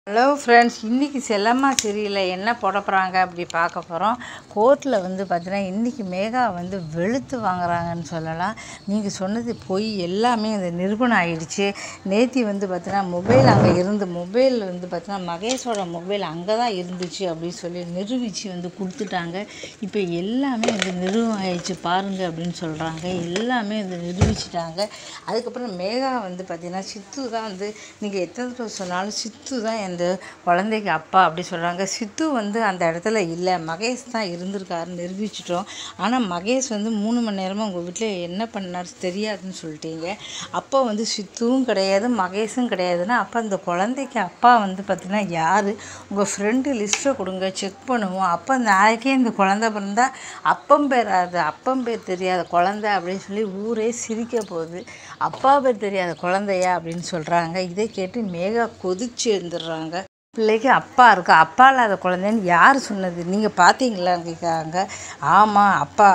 hello friends இன்றைக்கி செல்லம்மா சீரியலில் என்ன போட போகிறாங்க அப்படி பார்க்க போகிறோம் கோர்ட்டில் வந்து பார்த்தீங்கன்னா இன்றைக்கி மேகா வந்து வெளுத்து வாங்குறாங்கன்னு சொல்லலாம் நீங்கள் சொன்னது பொய் எல்லாமே அந்த நிரூபணம் ஆயிடுச்சு நேத்தி வந்து பார்த்தீங்கன்னா மொபைல் அங்கே இருந்து மொபைல் வந்து பார்த்தீங்கன்னா மகேஷோட மொபைல் அங்கே தான் இருந்துச்சு அப்படின்னு சொல்லி நிரூபித்து வந்து கொடுத்துட்டாங்க இப்போ எல்லாமே வந்து நிரூபணம் ஆயிடுச்சு பாருங்க அப்படின்னு சொல்கிறாங்க எல்லாமே வந்து நிரூபிச்சிட்டாங்க அதுக்கப்புறம் மேகா வந்து பார்த்தீங்கன்னா சித்து தான் வந்து நீங்கள் எத்தனை தடவை சொன்னாலும் சித்து தான் இந்த குழந்தைக்கு அப்பா அப்படி சொல்கிறாங்க சித்து வந்து அந்த இடத்துல இல்லை மகேஷ் தான் இருந்திருக்காருன்னு நிரூபிச்சிட்டோம் ஆனால் மகேஷ் வந்து மூணு மணி நேரமாக உங்கள் வீட்டில் என்ன பண்ணார் தெரியாதுன்னு சொல்லிட்டீங்க அப்போ வந்து சித்துவும் கிடையாது மகேஷும் கிடையாதுன்னா அப்போ அந்த குழந்தைக்கு அப்பா வந்து பார்த்தீங்கன்னா யார் உங்கள் ஃப்ரெண்டு லிஸ்ட்டை கொடுங்க செக் பண்ணுவோம் அப்போ நாளைக்கே இந்த குழந்தை பிறந்தா அப்பம் பேர் அது அப்பம் பேர் தெரியாத குழந்தை அப்படின்னு சொல்லி ஊரே சிரிக்க போகுது அப்பா பேர் தெரியாத குழந்தையா அப்படின்னு சொல்கிறாங்க இதை கேட்டு மேகா கொதிச்சு எழுந்துடுறாங்க பிள்ளைக்கு அப்பா இருக்கா அப்பா இல்லாத குழந்தைன்னு யார் சொன்னது நீங்கள் பார்த்தீங்களா கேட்காங்க ஆமாம் அப்பா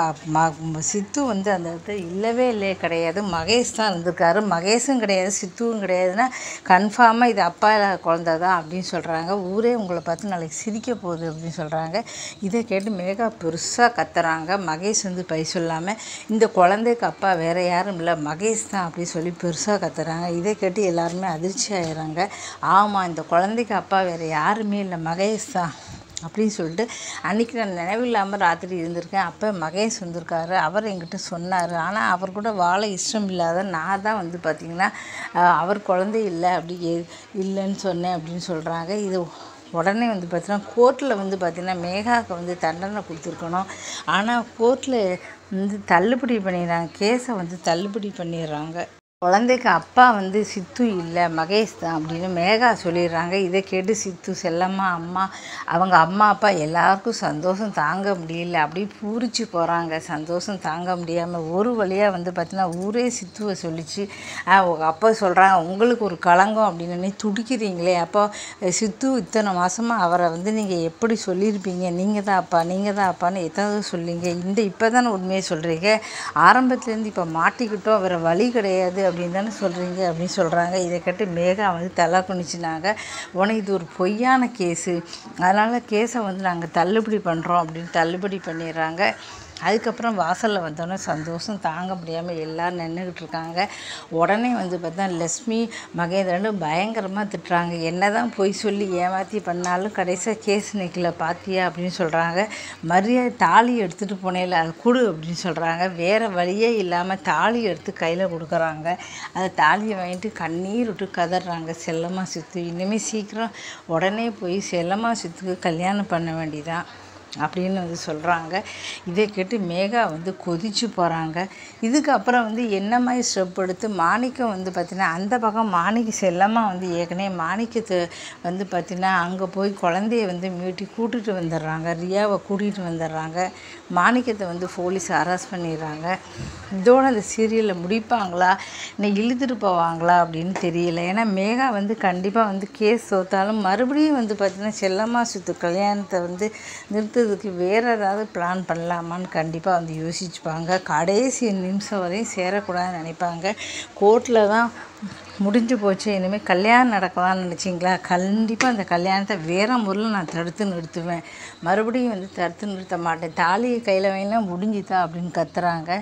ம சித்து வந்து அந்த இடத்துல இல்லவே இல்லையே கிடையாது மகேஷ் தான் இருந்திருக்காரு மகேஷும் கிடையாது சித்துவும் கிடையாதுன்னா கன்ஃபார்மாக இது அப்பா இல்லாத குழந்தை தான் அப்படின்னு சொல்கிறாங்க ஊரே உங்களை பார்த்து நாளைக்கு சிரிக்க போகுது அப்படின்னு சொல்கிறாங்க இதை கேட்டு மேகா பெருசாக கத்துறாங்க மகேஷ் வந்து பை சொல்லாமல் இந்த குழந்தைக்கு அப்பா வேறு யாரும் இல்லை மகேஷ் தான் அப்படி சொல்லி பெருசாக கத்துறாங்க இதை கேட்டு எல்லாருமே அதிர்ச்சி ஆயிடுறாங்க ஆமாம் இந்த குழந்தைக்கு அப்பா வேறு யாருமே இல்லை மகேஷ் தான் அப்படின்னு சொல்லிட்டு அன்றைக்கி நான் நினைவில்லாமல் ராத்திரி இருந்திருக்கேன் அப்போ மகேஷ் வந்திருக்காரு அவர் என்கிட்ட சொன்னார் ஆனால் அவர் கூட வாழ இஷ்டம் இல்லாத நான் தான் வந்து பார்த்திங்கன்னா அஹ், அவர் குழந்தை இல்லை அப்படி எ- இல்லைன்னு சொன்னேன் அப்படின்னு சொல்கிறாங்க இது உடனே வந்து பார்த்தீங்கன்னா கோர்ட்டில் வந்து பார்த்திங்கன்னா மேகாவுக்கு வந்து தண்டனை கொடுத்துருக்கணும் ஆனால் கோர்ட்டில் வந்து தள்ளுபடி பண்ணிடுறாங்க கேஸை வந்து தள்ளுபடி பண்ணிடுறாங்க குழந்தைக்கு அப்பா வந்து சித்து இல்லை மகேஷ் தான் அப்படின்னு மேகா சொல்லிடுறாங்க இதை கேட்டு சித்து செல்லம்மா அம்மா அவங்க அம்மா அப்பா எல்லாருக்கும் சந்தோஷம் தாங்க முடியல அப்படியே பூரிச்சு போகிறாங்க சந்தோஷம் தாங்க முடியாமல் ஒரு வழியாக வந்து பார்த்தீங்கன்னா ஊரே சித்துவை சொல்லிச்சு ஆ, உங்க அப்பா சொல்கிறாங்க உங்களுக்கு ஒரு களங்கம் அப்படின்னு நீ துடிக்கிறீங்களே அப்போ அஹ், சித்து இத்தனை மாதமாக அவரை வந்து நீங்கள் எப்படி சொல்லியிருப்பீங்க நீங்கள் தான் அப்பா நீங்கள் தான் அப்பான்னு எதாவது சொல்லிங்க இந்த இப்போ தானே உண்மையை சொல்கிறீங்க ஆரம்பத்துலேருந்து இப்போ மாட்டிக்கிட்டோம் வேறு வழி கிடையாது அப்படின்னு தானே சொல்கிறீங்க அப்படின்னு சொல்கிறாங்க இதை கேட்டு மேகா வந்து தலை குனிச்சுனாங்க உனக்கு இது ஒரு பொய்யான கேஸு அதனால் கேஸை வந்து நாங்கள் தள்ளுபடி பண்ணுறோம் அப்படின்னு தள்ளுபடி பண்ணிடுறாங்க அதுக்கப்புறம் வாசலில் வந்தோடனே சந்தோஷம் தாங்க முடியாமல் எல்லோரும் நின்றுக்கிட்டு இருக்காங்க உடனே வந்து பார்த்தா லக்ஷ்மி மகேந்திரன் பயங்கரமாக திட்டுறாங்க என்ன தான் பொய் சொல்லி ஏமாற்றி பண்ணாலும் கடைசியாக கேஸ் நிற்கல பாத்தியா அப்படின்னு சொல்கிறாங்க மரியாதை தாலி எடுத்துகிட்டு போனேல அதை கொடு அப்படின்னு சொல்கிறாங்க வேறு வழியே இல்லாமல் தாலி எடுத்து கையில் கொடுக்குறாங்க அந்த தாலியை வாங்கிட்டு கண்ணீர் விட்டு கதறாங்க செல்லம்மா சித்து இனிமேல் சீக்கிரம் உடனே போய் செல்லம்மா சித்துக்கு கல்யாணம் பண்ண வேண்டியதான் அப்படின்னு வந்து சொல்கிறாங்க இதை கேட்டு மேகா வந்து கொதிச்சு போகிறாங்க இதுக்கப்புறம் வந்து என்ன மாதிரி ஸ்டெப் எடுத்து மாணிக்கம் வந்து பார்த்திங்கன்னா அந்த பக்கம் மாணிக்க செல்லமாக வந்து ஏற்கனவே மாணிக்கத்தை வந்து பார்த்திங்கன்னா அங்கே போய் குழந்தைய வந்து மீட்டி கூட்டிகிட்டு வந்துடுறாங்க ரியாவை கூட்டிகிட்டு வந்துடுறாங்க மாணிக்கத்தை வந்து போலீஸ் அரெஸ்ட் பண்ணிடுறாங்க இதோட அந்த சீரியலை முடிப்பாங்களா இல்லை இழுத்துட்டு போவாங்களா அப்படின்னு தெரியல ஏன்னா மேகா வந்து கண்டிப்பாக வந்து கேஸ் தோத்தாலும் மறுபடியும் வந்து பார்த்திங்கன்னா செல்லம்மா சுத்து கல்யாணத்தை வந்து நிறுத்துறதுக்கு வேறு ஏதாவது பிளான் பண்ணலாமான்னு கண்டிப்பாக வந்து யோசிச்சுப்பாங்க கடைசி நிமிஷம் வரையும் சேரக்கூடாதுன்னு நினைப்பாங்க கோர்ட்டில் தான் முடிஞ்சு போச்சு இனிமேல் கல்யாணம் நடக்கலாம்னு நினச்சிங்களா கண்டிப்பாக அந்த கல்யாணத்தை வேறு முறையில் நான் தடுத்து நிறுத்துவேன் மறுபடியும் வந்து தடுத்து நிறுத்த மாட்டேன் தாலியை கையில் வாங்கினா முடிஞ்சுதா அப்படின்னு கத்துறாங்க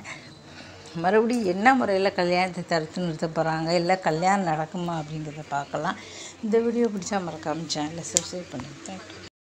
மறுபடியும் என்ன முறையில் கல்யாணத்தை தடுத்து நிறுத்த போகிறாங்க இல்லை கல்யாணம் நடக்குமா அப்படிங்கிறத பார்க்கலாம் இந்த வீடியோ பிடிச்சா மறக்காமல் சேனலை சப்ஸ்கிரைப் பண்ணுங்கள் தேங்க்யூ